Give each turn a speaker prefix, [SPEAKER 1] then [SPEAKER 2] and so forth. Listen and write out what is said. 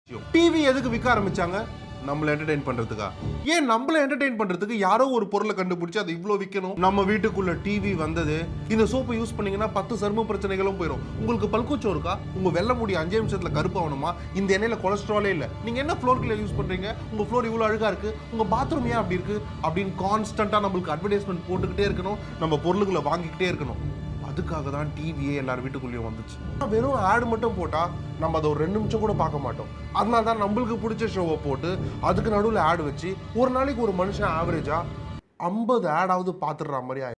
[SPEAKER 1] TV எதுக்கு விற்க ஆரம்பிச்சாங்க நம்மள என்டர்டெயின் பண்றதுக்கா ஏன் நம்மள என்டர்டெயின் பண்றதுக்கு யாரோ ஒரு பொருளை கண்டுபிடிச்சு அதை இவ்வளோ விற்கணும் நம்ம வீட்டுக்குள்ள டிவி வந்தது இந்த சோப்பை யூஸ் பண்ணீங்கன்னா பத்து சரும பிரச்சனைகளும் போயிடும் உங்களுக்கு பல்கூச்சம் இருக்கா உங்க வெள்ள முடி அஞ்சே நிமிஷத்துல கருப்பாகணுமா இந்த எண்ணெயில கொலஸ்ட்ராலே இல்ல நீங்க என்ன ஃப்ளோர் கிளர் யூஸ் பண்றீங்க உங்க ஃப்ளோர் இவ்வளவு அழகா இருக்கு உங்க பாத்ரூம் ஏன் அப்படி இருக்கு அப்படின்னு கான்ஸ்டன்டா நம்மளுக்கு அட்வர்டைஸ்மெண்ட் போட்டுக்கிட்டே இருக்கணும் நம்ம பொருளுகளை வாங்கிக்கிட்டே இருக்கணும் அதுக்காக தான் டிவியே எல்லார் வீட்டுக்குள்ளேயும் வந்துச்சு வெறும் ஆடு மட்டும் போட்டா நம்ம அதை ஒரு ரெண்டு நிமிஷம் கூட பார்க்க மாட்டோம் அதனால தான் நம்மளுக்கு பிடிச்ச ஷோவை போட்டு அதுக்கு நடுவில் ஆடு வச்சு ஒரு நாளைக்கு ஒரு மனுஷன் ஆவரேஜா ஐம்பது ஆடாவது பார்த்துடுற மாதிரி ஆயிடும்